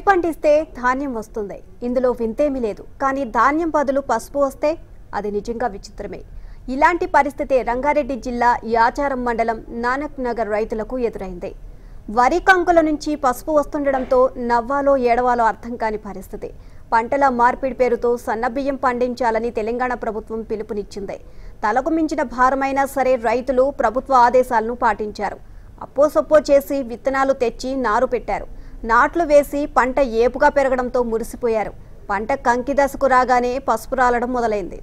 పండిస్తే ధాన్యం వస్తుంది ఇందులో వింతేమీ లేదు కానీ ధాన్యం బదులు పసుపు వస్తే అది నిజంగా విచిత్రమే ఇలాంటి పరిస్థితి రంగారెడ్డి జిల్లా యాచారం మండలం నానక్ నగర్ రైతులకు ఎదురైంది వరి కంకుల నుంచి పసుపు వస్తుండడంతో నవ్వాలో ఏడవాలో అర్థం కాని పరిస్థితి పంటల మార్పిడి పేరుతో సన్నబియ్యం పండించాలని తెలంగాణ ప్రభుత్వం పిలుపునిచ్చింది తలకు మించిన భారమైనా సరే రైతులు ప్రభుత్వ ఆదేశాలను పాటించారు అప్పోసొప్పో చేసి విత్తనాలు తెచ్చి నారు పెట్టారు నాట్లు వేసి పంట ఏపుగా పెరగడంతో మురిసిపోయారు పంట కంకి దశకు రాగానే పసుపు రాలడం మొదలైంది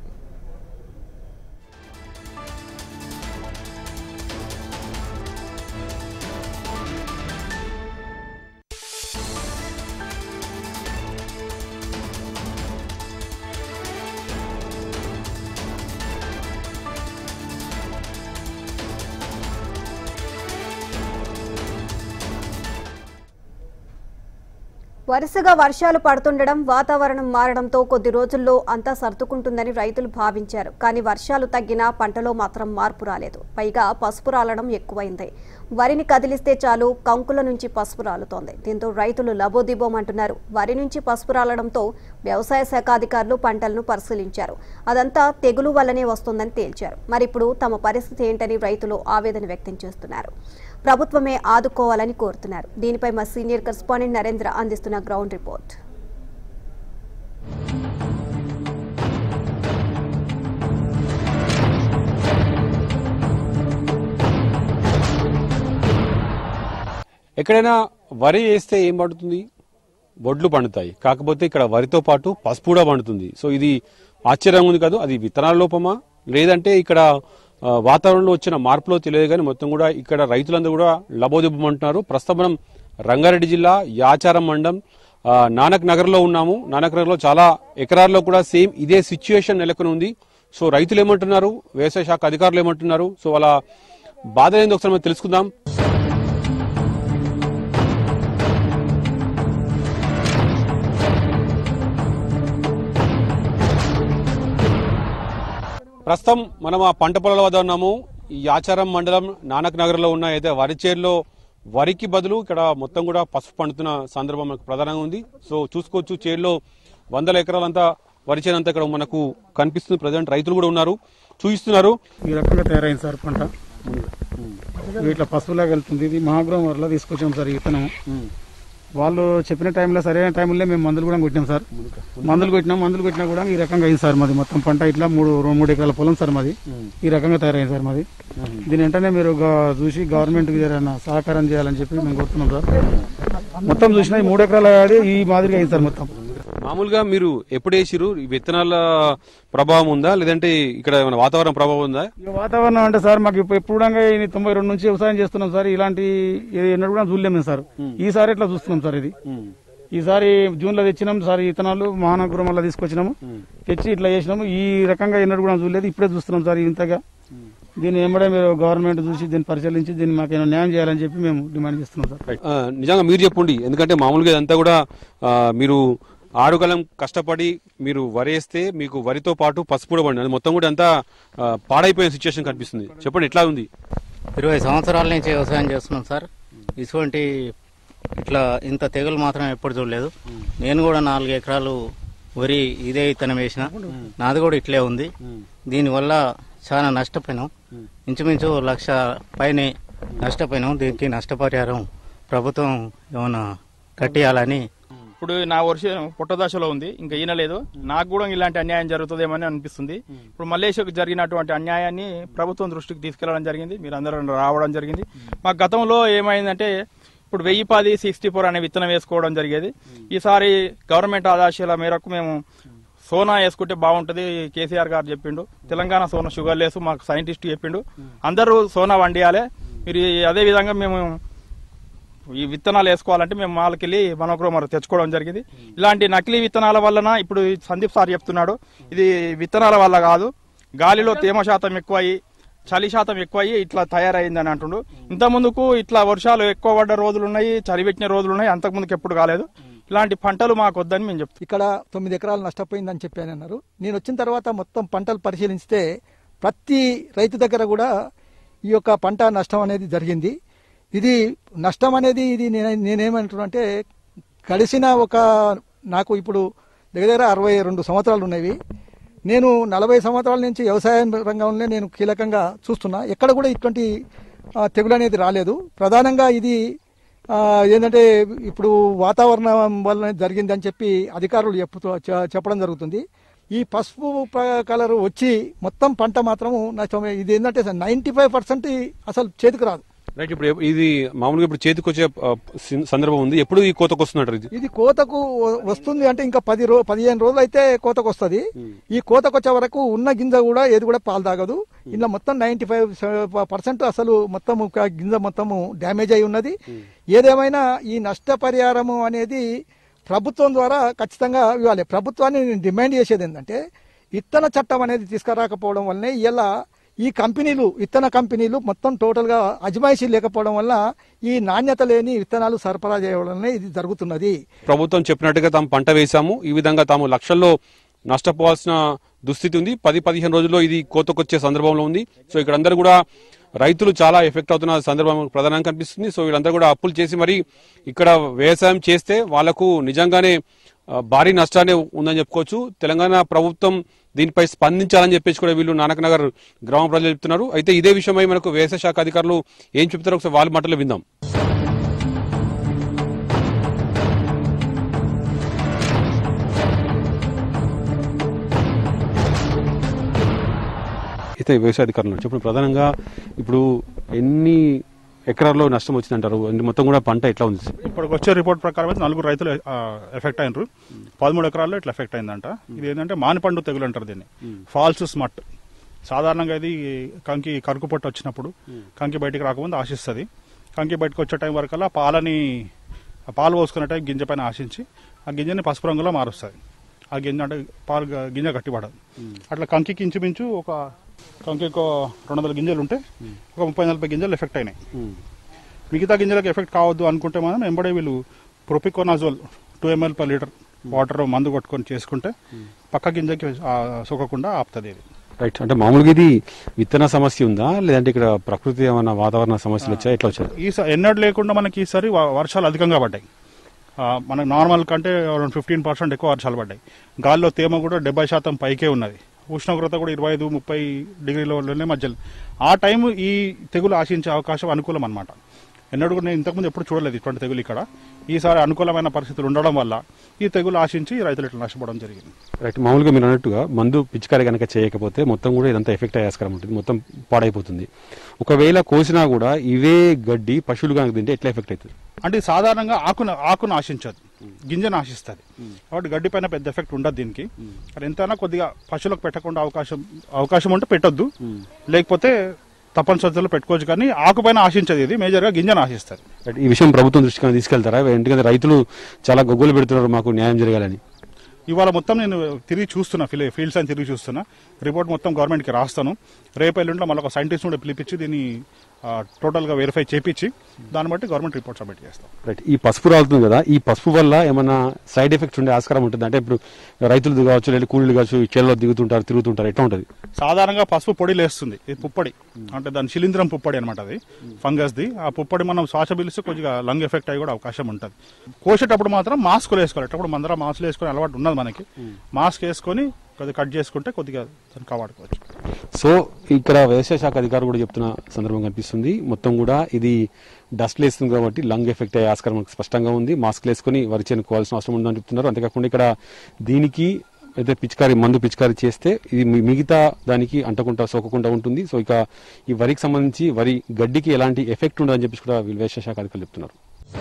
వరుసగా వర్షాలు పడుతుండడం వాతావరణం మారడంతో కొద్ది రోజుల్లో అంతా సర్దుకుంటుందని రైతులు భావించారు కానీ వర్షాలు తగ్గినా పంటలో మాత్రం మార్పు రాలేదు పైగా పసుపు రాలడం ఎక్కువైంది వరిని కదిలిస్తే చాలు కంకుల నుంచి పసుపు రాలుతోంది దీంతో రైతులు లబోదిబోమంటున్నారు వరి నుంచి పసుపు రాలడంతో వ్యవసాయ శాఖ అధికారులు పంటలను పరిశీలించారు అదంతా తెగులు వల్లనే వస్తుందని తేల్చారు మరిప్పుడు తమ పరిస్థితి ఏంటని రైతులు ఆవేదన వ్యక్తం చేస్తున్నారు ప్రభుత్వమే ఆదుకోవాలని కోరుతున్నారు దీనిపై మా సీనియర్ కరెస్పాండెంట్ నరేంద్ర అందిస్తున్న గ్రౌండ్ రిపోర్ట్ ఎక్కడైనా వరి వేస్తే ఏం పండుతుంది వడ్లు పండుతాయి కాకపోతే ఇక్కడ వరితో పాటు పసుపు కూడా పండుతుంది సో ఇది ఆశ్చర్యంగా ఉంది కాదు అది విత్తనాల లోపమా లేదంటే ఇక్కడ ఆ, వాతావరణంలో వచ్చిన మార్పులో తెలియదు కానీ మొత్తం కూడా ఇక్కడ రైతులందరూ కూడా లబోదిబ్బమంటున్నారు ప్రస్తుతం మనం రంగారెడ్డి జిల్లా యాచారం మండలం ఆ, నానక్ నగర్లో ఉన్నాము నానక్ నగర్లో చాలా ఎకరాల్లో కూడా సేమ్ ఇదే సిచ్యుయేషన్ నెలకొని ఉంది సో రైతులు ఏమంటున్నారు వ్యవసాయ శాఖ అధికారులు ఏమంటున్నారు సో వాళ్ళ బాధ ఏందో ఒకసారి మనం తెలుసుకుందాం ప్రస్తుతం మనం ఆ పంట పొలాల వద్ద ఉన్నాము ఈ ఆచారం మండలం నానక్ నగర్ లో ఉన్న అయితే వరి చేరులో వరికి బదులు ఇక్కడ మొత్తం కూడా పసుపు పండుతున్న సందర్భం మనకు ప్రధానంగా ఉంది సో చూసుకోవచ్చు చేరులో వందల ఎకరాలంతా వరి చేనంతా ఇక్కడ మనకు కనిపిస్తుంది ప్రజెంట్ రైతులు కూడా ఉన్నారు చూపిస్తున్నారు ఈ రకంగా తయారైంది సార్ పంట ఇట్లా పశువులాగా వెళ్తుంది ఇది మహాగ్రహం వల్ల తీసుకొచ్చాం సార్ ఈ విత్తనం వాళ్ళు చెప్పిన టైంలో సరైన టైంలో మేము మందులు కూడా కొట్టినాం సార్ మందులు కొట్టినాం మందులు కొట్టినా కూడా ఈ రకంగా అయింది సార్ మాది మొత్తం పంట ఇట్లా మూడు రెండు మూడు ఎకరాల పొలం సార్ మాది ఈ రకంగా తయారైంది సార్ మాది దీని వెంటనే మీరు గా- చూసి గవర్నమెంట్ ఏదైనా సహకారం చేయాలని చెప్పి మేము కోరుతున్నాం సార్ మొత్తం చూసినా ఈ మూడు ఎకరాల ఆడి ఈ మాదిరిగా అయింది సార్ మొత్తం మామూలుగా మీరు ఎప్పుడు వేసిరు ఈ విత్తనాల ప్రభావం ఉందా లేదంటే ఇక్కడ ఏమైనా వాతావరణ ప్రభావం ఉందా ఇక వాతావరణం అంటే సార్ మాకు ఇప్పుడు ఎప్పుడు కూడా ఈ తొంభై రెండు నుంచి వ్యవసాయం చేస్తున్నాం సార్ ఇలాంటి ఇది ఎన్నడూ కూడా చూడలేము మేము సార్ ఈసారి ఇట్లా చూస్తున్నాం సార్ ఇది ఈసారి జూన్ లో తెచ్చినాం సార్ ఈ విత్తనాలు మహానగరం వల్ల తీసుకొచ్చినాము తెచ్చి ఇట్లా చేసినాము ఈ రకంగా ఎన్నడూ కూడా చూడలేదు ఇప్పుడే చూస్తున్నాం సార్ ఇంతగా దీన్ని వెంబడే మీరు గవర్నమెంట్ చూసి దీన్ని పరిశీలించి దీన్ని మాకు ఏమైనా న్యాయం చేయాలని చెప్పి మేము డిమాండ్ చేస్తున్నాం సార్ ఆ, నిజంగా మీరు చెప్పండి ఎందుకంటే మామూలుగా ఇదంతా కూడా ఆ, మీరు ఆరుగలం కష్టపడి మీరు వరేస్తే మీకు వరితో పాటు పసుపు కూడా పండి అది మొత్తం కూడా అంతా ఆ, పాడైపోయిన సిచ్యువేషన్ కనిపిస్తుంది చెప్పండి ఎట్లా ఉంది ఇరవై సంవత్సరాల నుంచి వ్యవసాయం చేస్తున్నాం సార్ ఇటువంటి ఇట్లా ఇంత తెగులు మాత్రం ఎప్పుడు చూడలేదు నేను కూడా నాలుగు ఎకరాలు వరి ఇదే ఇత్తనం వేసిన నాది కూడా ఇట్లే ఉంది దీనివల్ల చాలా నష్టపోయినాం ఇంచుమించు లక్ష పైనే నష్టపోయినాం దీనికి నష్టపరిహారం ప్రభుత్వం ఏమైనా కట్టియాలని ఇప్పుడు నా వర్షం పుట్ట దశలో ఉంది ఇంకా ఈనలేదు నాకు కూడా ఇలాంటి అన్యాయం జరుగుతుందేమని అనిపిస్తుంది ఇప్పుడు మల్లేశ్వరికి జరిగినటువంటి అన్యాయాన్ని ప్రభుత్వం దృష్టికి తీసుకెళ్లడం జరిగింది మీరు అందరూ రావడం జరిగింది మా గతంలో ఏమైందంటే ఇప్పుడు వెయ్యి పది సిక్స్టీ ఫోర్ అనే విత్తనం వేసుకోవడం జరిగేది ఈసారి గవర్నమెంట్ ఆదేశాల మేరకు మేము సోనా వేసుకుంటే బాగుంటది కేసీఆర్ గారు చెప్పిండు తెలంగాణ సోనా షుగర్ లేసు మాకు సైంటిస్ట్ చెప్పిండు అందరూ సోనా వండియాలి మీరు అదే విధంగా మేము ఈ విత్తనాలు వేసుకోవాలంటే మేము మాలకెళ్ళి మనోగ్రోమర్ తెచ్చుకోవడం జరిగింది ఇలాంటి నకిలీ విత్తనాల వలన ఇప్పుడు ఈ సందీప్ సార్ చెప్తున్నాడు ఇది విత్తనాల వల్ల కాదు గాలిలో తేమ శాతం ఎక్కువయి చలి శాతం ఎక్కువయ్యి ఇట్లా తయారైందని అంటుండు ఇంత ముందుకు ఇట్లా వర్షాలు ఎక్కువ పడ్డ రోజులు ఉన్నాయి చలి పెట్టిన రోజులు ఉన్నాయి అంతకు ముందుకు ఎప్పుడు కాలేదు ఇలాంటి పంటలు మాకు వద్దని మేము చెప్తాం ఇక్కడ తొమ్మిది ఎకరాలు నష్టపోయిందని చెప్పాను అన్నారు నేను వచ్చిన తర్వాత మొత్తం పంటలు పరిశీలిస్తే ప్రతి రైతు దగ్గర కూడా ఈ యొక్క పంట నష్టం అనేది జరిగింది ఇది నష్టం అనేది ఇది నేనే- నేనేమంటున్నా అంటే గడిచిన ఒక నాకు ఇప్పుడు దగ్గర దగ్గర అరవై రెండు సంవత్సరాలు ఉన్నవి నేను నలభై సంవత్సరాల నుంచి వ్యవసాయ రంగంలో నేను కీలకంగా చూస్తున్నా ఎక్కడ కూడా ఇటువంటి ఆ, తెగులు అనేది రాలేదు ప్రధానంగా ఇది ఆ, ఏంటంటే ఇప్పుడు వాతావరణం వల్ల జరిగింది అని చెప్పి అధికారులు చెప్పుతూ చె- చెప్పడం జరుగుతుంది ఈ పసుపు ప- కలర్ వచ్చి మొత్తం పంట మాత్రము నష్టం ఇది ఏంటంటే నైంటీ ఫైవ్ పర్సెంట్ అసలు చేతికి రాదు రైట్ ఇప్పుడు ఎప్- ఇది మామూలుగా ఇప్పుడు చేతికి వచ్చే ఆ, సి- సందర్భం ఉంది ఎప్పుడు ఈ కోతకు వస్తున్నట్టు ఇది ఇది కోతకు వ- వస్తుంది అంటే ఇంకా పది రో పదిహేను రోజులు అయితే కోతకు వస్తుంది ఈ కోతకు వచ్చే వరకు ఉన్న గింజ కూడా ఏది కూడా పాలు తాగదు ఇందులో మొత్తం నైన్టీ ఫైవ్ పర్సెంట్ అసలు మొత్తం గింజ మొత్తము డ్యామేజ్ అయి ఉన్నది ఏదేమైనా ఈ నష్టపరిహారము అనేది ప్రభుత్వం ద్వారా ఖచ్చితంగా ఇవ్వాలి ప్రభుత్వాన్ని నేను డిమాండ్ చేసేది ఏంటంటే ఇత్తన చట్టం అనేది తీసుకురాకపోవడం వల్లనే ఇలా ఈ కంపెనీలు విత్తన కంపెనీలు మొత్తం టోటల్ గా అజమాయిషీ లేకపోవడం వల్ల ఈ నాణ్యత లేని విత్తనాలు సరఫరా చేయడం వల్లనే ఇది జరుగుతున్నది ప్రభుత్వం చెప్పినట్టుగా తాము పంట వేశాము ఈ విధంగా తాము లక్షల్లో నష్టపోవాల్సిన దుస్థితి ఉంది పది పదిహేను రోజుల్లో ఇది కోతకొచ్చే సందర్భంలో ఉంది సో ఇక్కడ అందరూ కూడా రైతులు చాలా ఎఫెక్ట్ అవుతున్న సందర్భం ప్రధానంగా కనిపిస్తుంది సో వీళ్ళందరూ కూడా అప్పులు చేసి మరి ఇక్కడ వ్యవసాయం చేస్తే వాళ్లకు నిజంగానే ఆ, భారీ నష్టాన్ని ఉందని చెప్పుకోవచ్చు తెలంగాణ ప్రభుత్వం దీనిపై స్పందించాలని చెప్పేసి కూడా వీళ్ళు నానక్ నగర్ గ్రామ ప్రజలు చెప్తున్నారు అయితే ఇదే విషయమై మనకు వ్యవసాయ శాఖ అధికారులు ఏం చెప్తారో ఒకసారి వాళ్ళ మాటలు విందాం అయితే వ్యవసాయ అధికారులు చెప్పండి ప్రధానంగా ఇప్పుడు ఎన్ని ఎకరాల్లో నష్టం వచ్చిందంటారు అంటే మొత్తం కూడా పంట ఎట్లా ఉంది ఇప్పటికి వచ్చే రిపోర్ట్ ప్రకారం అయితే నలుగురు రైతులు ఆ, ఎఫెక్ట్ అయినారు పదమూడు ఎకరాల్లో ఇట్లా ఎఫెక్ట్ అయిందంట ఇది ఏంటంటే మానిపండు తెగులు అంటారు దీన్ని ఫాల్స్ స్మట్ సాధారణంగా ఇది కంకి కరుకు పొట్టు వచ్చినప్పుడు కంకి బయటికి రాకముందు ఆశిస్తుంది కంకి బయటకు వచ్చే టైం వరకల్లా పాలని ఆ పాలు పోసుకునే టైం గింజ పైన ఆశించి ఆ గింజని పసుపు రంగులో మారుస్తుంది ఆ గింజ అంటే పాలు గ- గింజ గట్టిపడదు అట్లా కంకికి ఇంచుమించు ఒక కంకి ఒక రెండు వందల గింజలు ఉంటే ఒక ముప్పై నలభై గింజలు ఎఫెక్ట్ అయినాయి మిగతా గింజలకు ఎఫెక్ట్ కావద్దు అనుకుంటే మనం ఎంబడే వీళ్ళు propiconazole two ml per litre water మందు కొట్టుకొని చేసుకుంటే పక్క గింజకి ఆ, సోకకుండా ఆపుతుంది ఇది రైట్ అంటే మామూలుగా ఇది విత్తన సమస్య ఉందా లేదంటే ఇక్కడ ప్రకృతి ఏమైనా వాతావరణ సమస్యలు వచ్చాయి ఎట్లా వచ్చారు ఈసారి ఎన్నడూ లేకుండా మనకి ఈసారి వ- వర్షాలు అధికంగా పడ్డాయి ఆ, మనకు నార్మల్ కంటే ఫిఫ్టీన్ పర్సెంట్ ఎక్కువ వర్షాలు పడ్డాయి గాల్లో తేమ కూడా డెబ్బై శాతం పైకే ఉన్నది ఉష్ణోగ్రత కూడా ఇరవై ఐదు ముప్పై డిగ్రీలలోనే మధ్యలో ఆ టైం ఈ తెగులు ఆశించే అవకాశం అనుకూలం అనమాట ఎన్నడూ కూడా నేను ఇంతకుముందు ఎప్పుడు చూడలేదు ఇటువంటి తెగులు ఇక్కడ ఈసారి అనుకూలమైన పరిస్థితులు ఉండడం వల్ల ఈ తెగులు ఆశించి రైతులు ఇట్లా నష్టపోవడం జరిగింది రైట్ మామూలుగా మీరు అన్నట్టుగా మందు పిచికారి కనుక చేయకపోతే మొత్తం కూడా ఇదంతా ఎఫెక్ట్ అయ్యే ఆస్కారం ఉంటుంది మొత్తం పాడైపోతుంది ఒకవేళ కోసినా కూడా ఇవే గడ్డి పశువులు కనుక తింటే ఎట్లా ఎఫెక్ట్ అవుతుంది అంటే ఇది సాధారణంగా ఆకును ఆకును ఆశించదు గింజను ఆశిస్తుంది కాబట్టి గడ్డి పైన పెద్ద ఎఫెక్ట్ ఉండదు దీనికి అది ఎంతైనా కొద్దిగా పశువులకు పెట్టకుండా అవకాశం అవకాశం ఉంటే పెట్టొద్దు లేకపోతే తప్పనిసరిలో పెట్టుకోవచ్చు కానీ ఆకుపైన ఆశించదు ఇది మేజర్గా గింజను ఆశిస్తుంది రైట్, ఈ విషయం ప్రభుత్వం దృష్టికి తీసుకెళ్తారా ఎందుకంటే రైతులు చాలా గొగ్గలు పెడుతున్నారు మాకు న్యాయం జరగాలని ఇవాళ మొత్తం నేను తిరిగి చూస్తున్నా ఫీల్ ఫీల్డ్స్ అని తిరిగి చూస్తున్నా రిపోర్ట్ మొత్తం గవర్నమెంట్కి రాస్తాను రేపు ఎల్లుండిలో మళ్ళీ ఒక సైంటిస్ట్ కూడా పిలిపించి దీన్ని ఆ, టోటల్గా వెరిఫై చేపించి దాన్ని బట్టి గవర్నమెంట్ రిపోర్ట్ సబ్మిట్ చేస్తాం రైట్ ఈ పసుపు రాలుతుంది కదా ఈ పసుపు వల్ల ఏమైనా సైడ్ ఎఫెక్ట్స్ ఉండే ఆస్కారం ఉంటుంది అంటే ఇప్పుడు రైతులు కావచ్చు లేదా కూలీలు కావచ్చు ఈ చేలలో దిగుతుంటారు తిరుగుతుంటారు ఎట్లా ఉంటుంది సాధారణంగా పసుపు పొడి లేస్తుంది ఇది పుప్పొడి అంటే దాని శిలీంద్రం పుప్పొడి అనమాట అది ఫంగస్ ది ఆ పుప్పొడి మనం శ్వాస పిలిస్తే కొద్దిగా లంగ్ ఎఫెక్ట్ అయ్యి కూడా అవకాశం ఉంటుంది కోసేటప్పుడు మాత్రం మాస్కులు వేసుకోవాలి ఎట్టప్పుడు మందరం మాస్క్ వేసుకుని అలవాటు ఉన్నది మనకి మాస్క్ వేసుకొని కొద్దిగా కట్ చేసుకుంటే కొద్దిగా దాన్ని కాపాడుకోవచ్చు సో ఇక్కడ వ్యవసాయ శాఖ అధికారులు కూడా చెప్తున్న సందర్భం కనిపిస్తుంది మొత్తం కూడా ఇది డస్ట్ లేస్తుంది కాబట్టి లంగ్ ఎఫెక్ట్ అయ్యే ఆస్కారం మనకు స్పష్టంగా ఉంది మాస్క్ వేసుకుని వరి చేనుకోవాల్సిన అవసరం ఉందని చెప్తున్నారు అంతేకాకుండా ఇక్కడ దీనికి అయితే పిచికారి మందు పిచికారి చేస్తే ఇది మి- మిగతా దానికి అంటకుండా సోకకుండా ఉంటుంది సో ఇక ఈ వరికి సంబంధించి వరి గడ్డికి ఎలాంటి ఎఫెక్ట్ ఉండదని చెప్పి కూడా వీళ్ళు వ్యవసాయ శాఖ అధికారులు చెప్తున్నారు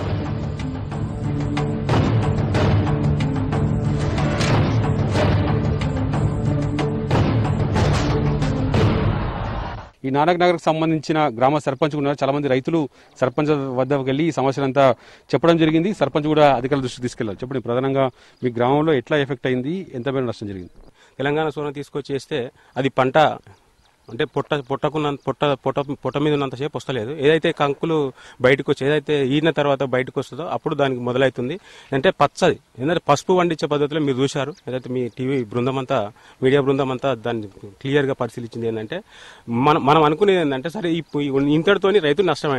ఈ నానక్ నగర్కి సంబంధించిన గ్రామ సర్పంచ్ ఉన్నారు చాలా మంది రైతులు సర్పంచ్ వద్దకు వెళ్ళి ఈ సమస్యలంతా చెప్పడం జరిగింది సర్పంచ్ కూడా అధికారుల దృష్టికి తీసుకెళ్లారు చెప్పండి ప్రధానంగా మీ గ్రామంలో ఎట్లా ఎఫెక్ట్ అయింది ఎంత మేర నష్టం జరిగింది తెలంగాణ సోన తీసుకొచ్చి వేస్తే అది పంట అంటే పొట్ట పొట్టకున్న పొట్ట పొట్ట పొట్ట మీద ఉన్నంతసేపు వస్తలేదు ఏదైతే కంకులు బయటకు వచ్చి ఏదైతే ఈన తర్వాత బయటకు వస్తుందో అప్పుడు దానికి మొదలవుతుంది అంటే పచ్చది ఎందుకంటే పసుపు వండించే పద్ధతిలో మీరు చూశారు ఏదైతే మీ టీవీ బృందం అంతా మీడియా బృందం అంతా దాన్ని క్లియర్ గా పరిశీలించింది ఏంటంటే మనం మనం అనుకునేది ఏంటంటే సరే ఈ పు- ఇంతటితోని రైతు నష్టమైండు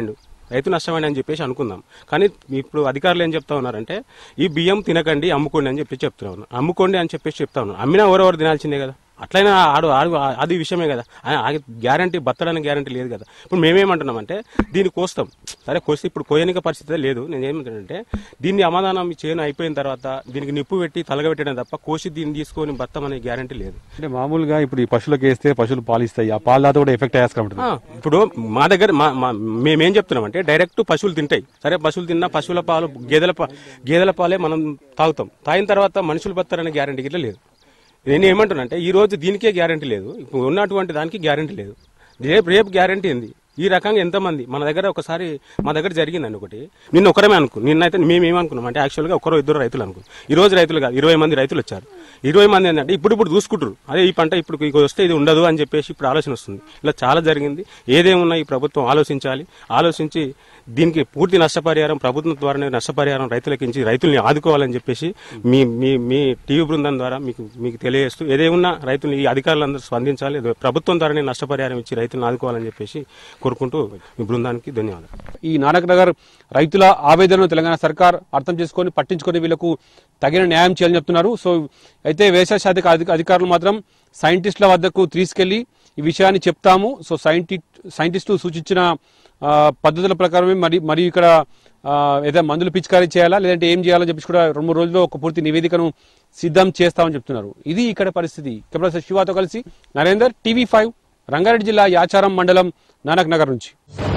రైతు నష్టమైన అని చెప్పేసి అనుకుందాం కానీ ఇప్పుడు అధికారులు ఏం చెప్తా ఉన్నారంటే ఈ బియ్యం తినకండి అమ్ముకోండి అని చెప్పి చెప్తా ఉన్నారు అమ్ముకోండి అని చెప్పేసి చెప్తా ఉన్నారు అమ్మినా ఎవరెవరు తినాల్సిందే కదా అట్లయినా ఆడు ఆడు అది విషయమే కదా గ్యారంటీ బత్తడానికి గ్యారంటీ లేదు కదా ఇప్పుడు మేమేమంటున్నామంటే దీన్ని కోస్తాం సరే కోస్తే ఇప్పుడు కోయనిక పరిస్థితి లేదు నేను ఏమంటానంటే దీన్ని అమాదానం చేయను అయిపోయిన తర్వాత దీనికి నిప్పు పెట్టి తలగబెట్టడం తప్ప కోసి దీన్ని తీసుకొని బత్తం అనే గ్యారంటీ లేదు అంటే మామూలుగా ఇప్పుడు ఈ పశువులకు వేస్తే పశువులు పాలిస్తాయి ఆ పాల దాత కూడా ఎఫెక్ట్ అయ్యాక ఉంటుంది ఆ, ఇప్పుడు మా దగ్గర మా- మా- మేమేం చెప్తున్నామంటే డైరెక్ట్ పశువులు తింటాయి సరే పశువులు తిన్నా పశువుల పాలు గేదెల పా- గేదెల పాలే మనం తాగుతాం తాగిన తర్వాత మనుషులు బతారనే గ్యారంటీ గిట్ల లేదు నేను ఏమంటున్నా అంటే ఈ రోజు దీనికే గ్యారంటీ లేదు ఇప్పుడు ఉన్నటువంటి దానికి గ్యారంటీ లేదు రేపు రేపు గ్యారంటీ ఉంది ఈ రకంగా ఎంతమంది మన దగ్గర ఒకసారి మా దగ్గర జరిగిందండి ఒకటి నిన్న ఒకరమే అనుకో నిన్నైతే మేము ఏమనుకున్నాం అంటే యాక్చువల్గా ఒకరో ఇద్దరు రైతులు అనుకున్నాం ఈ రోజు రైతులు కాదు ఇరవై మంది రైతులు వచ్చారు ఇరవై మంది ఏంటంటే ఇప్పుడు ఇప్పుడు చూసుకుంటారు అదే ఈ పంట ఇప్పుడు ఇది వస్తే ఇది ఉండదు అని చెప్పేసి ఇప్పుడు ఆలోచన వస్తుంది ఇలా చాలా జరిగింది ఏదేమున్నా ఈ ప్రభుత్వం ఆలోచించాలి ఆలోచించి దీనికి పూర్తి నష్టపరిహారం ప్రభుత్వం ద్వారానే నష్టపరిహారం రైతులకి ఇచ్చి రైతుల్ని ఆదుకోవాలని చెప్పేసి మీ మీ మీ టీవీ బృందం ద్వారా మీకు మీకు తెలియజేస్తూ ఏదేమున్నా రైతులు ఈ అధికారులందరూ స్పందించాలి ప్రభుత్వం ద్వారానే నష్టపరిహారం ఇచ్చి రైతులను ఆదుకోవాలని చెప్పేసి కోరుకుంటూ మీ బృందానికి ధన్యవాదాలు ఈ నానక్ నగర్ రైతుల ఆవేదనను తెలంగాణ సర్కార్ అర్థం చేసుకొని పట్టించుకొని వీళ్ళకు తగిన న్యాయం చేయాలని చెప్తున్నారు సో అయితే వ్యవసాయ శాఖ అధిక- అధికారులు మాత్రం సైంటిస్టుల వద్దకు తీసుకెళ్లి ఈ విషయాన్ని చెప్తాము సో సైంటి సైంటిస్టులు సూచించిన ఆ, పద్ధతుల ప్రకారమే మరి మరియు ఇక్కడ ఆ, ఏదైనా మందులు పిచికారీ చేయాలా లేదంటే ఏం చేయాలని చెప్పేసి కూడా రెండు మూడు రోజుల్లో ఒక పూర్తి నివేదికను సిద్ధం చేస్తామని చెప్తున్నారు ఇది ఇక్కడ పరిస్థితి కెమెరా శివాతో కలిసి నరేందర్ టీవీ ఫైవ్ రంగారెడ్డి జిల్లా యాచారం మండలం నానక్ నగర్ నుంచి